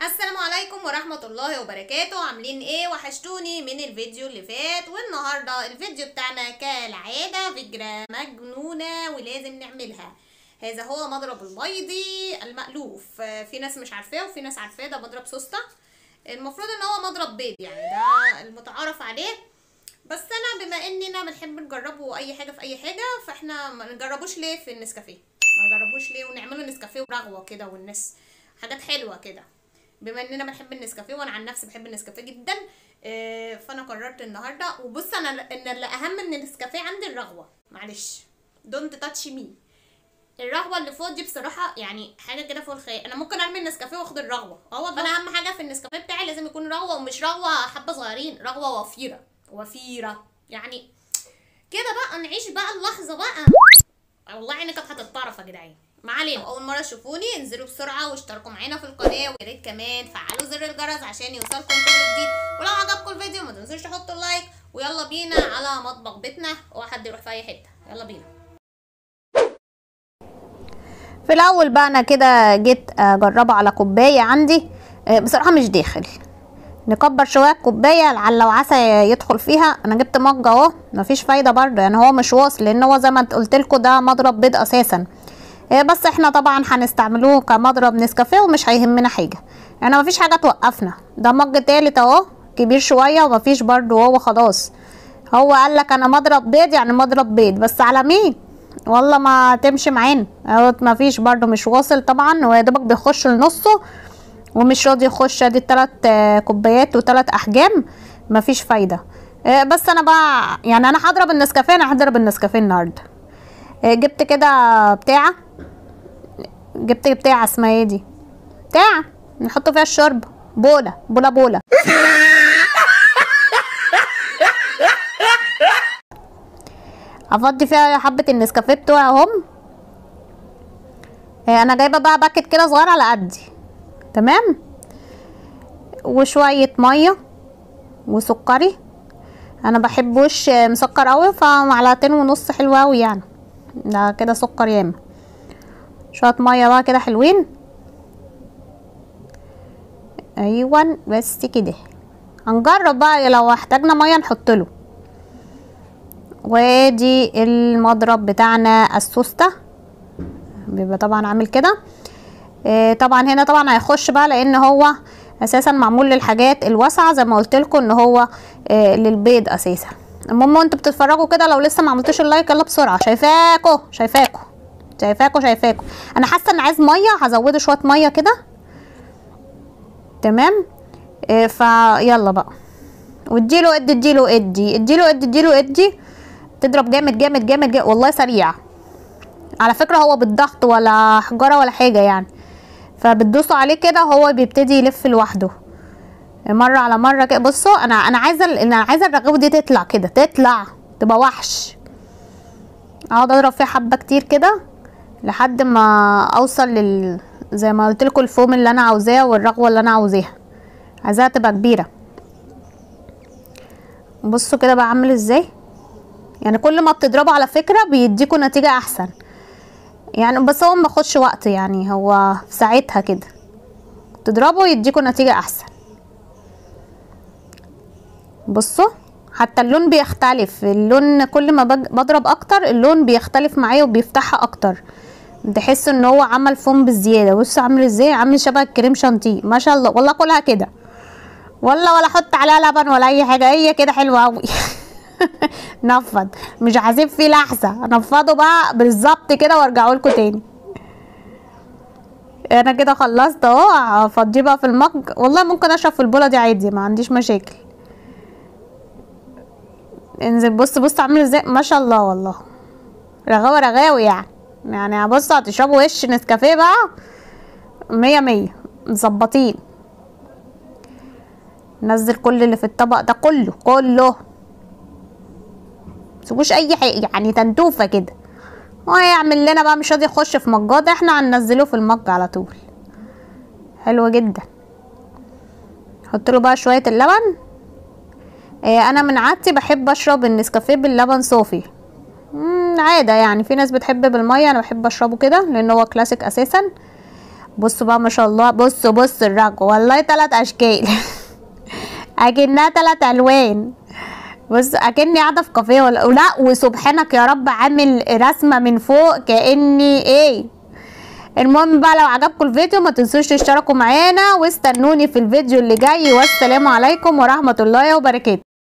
السلام عليكم ورحمة الله وبركاته عاملين ايه وحشتوني من الفيديو اللي فات والنهاردة الفيديو بتاعنا كالعادة فكرة مجنونة ولازم نعملها هذا هو مضرب البيضي المألوف آه، في ناس مش عارفاه وفي ناس عارفاه ده مضرب سوسته المفروض ان هو مضرب بيض يعني ده المتعارف عليه بس انا بما اننا بنحب نجربه اي حاجه في اي حاجه فاحنا ما نجربوش ليه في النسكافيه ما نجربوش ليه ونعمله نسكافيه ورغوه كده والناس حاجات حلوه كده بما اننا بنحب النسكافيه وانا عن نفسي بحب النسكافيه جدا آه، فانا قررت النهارده وبص انا ان اللي اهم من النسكافيه عندي الرغوه معلش دونت تاتش مي الرغوه اللي فوق دي بصراحه يعني حاجه كده فوق الخيال انا ممكن ارمي النسكافيه واخد الرغوه اه والله انا اهم حاجه في النسكافيه بتاعي لازم يكون رغوه ومش رغوه حبه صغيرين رغوه وفيره وفيره يعني كده بقى نعيش بقى اللحظه بقى والله عيني كانت هتتطرف يا جدعان ما علينا اول مره تشوفوني انزلوا بسرعه واشتركوا معانا في القناه ويا ريت كمان فعلوا زر الجرس عشان يوصلكم كل جديد ولو عجبكم الفيديو ما تنسوش تحطوا لايك ويلا بينا على مطبخ بيتنا اوعى حد يروح في اي حته يلا بينا في الاول بقى انا كده جيت اجربه على كوبايه عندي آه، بصراحه مش داخل نكبر شويه الكوبايه لعل لو عسى يدخل فيها انا جبت مج اهو مفيش فايده برضه يعني هو مش واصل لان هو زي ما قلت لكم ده مضرب بيض اساسا آه، بس احنا طبعا هنستعملوه كمضرب نسكافيه ومش هيهمنا حاجه يعني مفيش حاجه توقفنا ده مج تالت اهو كبير شويه ومفيش برضه هو خلاص هو قال لك انا مضرب بيض يعني مضرب بيض بس على مين والله ما تمشي معانا اهوت ما فيش برضو مش واصل طبعا ويا دوبك بيخش لنصه ومش راضي يخش ادي التلات آه، كوبايات وتلات احجام ما فيش فايده آه، بس انا بقى يعني انا هضرب النسكافيه انا هضرب النسكافيه النهارده آه، جبت كده بتاعه جبت بتاعه اسمها ايه دي بتاعه نحط فيها الشرب بوله بوله بوله افضي فيها حبه النسكافيه بتوعي اهم آه، انا جايبه بقى باكت كده صغير على قدي تمام وشويه ميه وسكري انا بحبوش آه، مسكر قوي فمعلقتين ونص حلوه قوي يعني ده كده سكر ياما شويه ميه بقى كده حلوين ايوه بس كده هنجرب بقى لو احتاجنا ميه نحط له وادي المضرب بتاعنا السوسته بيبقى طبعا عامل كده إيه طبعا هنا طبعا هيخش بقى لان هو اساسا معمول للحاجات الواسعه زي ما قلت لكم ان هو إيه للبيض اساسا المهم انتوا بتتفرجوا كده لو لسه ما عملتوش اللايك يلا بسرعه شايفاكوا شايفاكوا شايفاكوا شايفاكوا انا حاسه ان عايز ميه هزوده شويه ميه كده تمام إيه فيلا بقى واديله ادي اديله ادي اديله ادي اديله ادي تضرب جامد جامد جامد, جامد. والله سريع على فكره هو بالضغط ولا حجاره ولا حاجه يعني فبتدوسوا عليه كده هو بيبتدي يلف لوحده مره على مره كده بصوا انا انا عايزه ال- انا عايزه الرغيف دي تطلع كده تطلع تبقى وحش اقعد اضرب فيها حبه كتير كده لحد ما اوصل لل زي ما قلت لكم الفوم اللي انا عاوزاه والرغوه اللي انا عاوزاها عايزاها تبقى كبيره بصوا كده بقى عامل ازاي يعني كل ما بتضربوا على فكرة بيديكوا نتيجة احسن يعني بس هو ما بياخدش وقت يعني هو في ساعتها كده تضربوا يديكوا نتيجة احسن بصوا حتى اللون بيختلف اللون كل ما بج- بضرب اكتر اللون بيختلف معايا وبيفتحها اكتر تحس ان هو عمل فوم بالزيادة بصوا عامل ازاي عامل شبه الكريم شانتيه ما شاء الله والله كلها كده والله ولا احط عليها لبن ولا اي حاجه هي كده حلوه قوي نفض مش هسيب فيه لحظه انفضه بقى بالظبط كده وارجعه لكم تاني انا كده خلصت اهو افضيه بقى في المج والله ممكن اشرب في البوله دي عادي ما عنديش مشاكل انزل بص بص عامل ازاي ما شاء الله والله رغاوي رغاوي يعني يعني بص هتشربوا وش نسكافيه بقى مية مية مظبطين نزل كل اللي في الطبق ده كله كله متسيبوش اي حاجه يعني تنتوفه كده وهيعمل لنا بقى مش راضي يخش في مجات احنا هننزله في المج على طول حلو جدا حط له بقى شويه اللبن اه انا من عادتي بحب اشرب النسكافيه باللبن صافي مم، عاده يعني في ناس بتحب بالميه انا بحب اشربه كده لان هو كلاسيك اساسا بصوا بقى ما شاء الله بصوا بصوا الرجو والله تلات اشكال اكنها تلات الوان بص اكني قاعده في كافيه ولا لا وسبحانك يا رب عامل رسمه من فوق كاني ايه المهم بقى لو عجبكم الفيديو ما تنسوش تشتركوا معانا واستنوني في الفيديو اللي جاي والسلام عليكم ورحمه الله وبركاته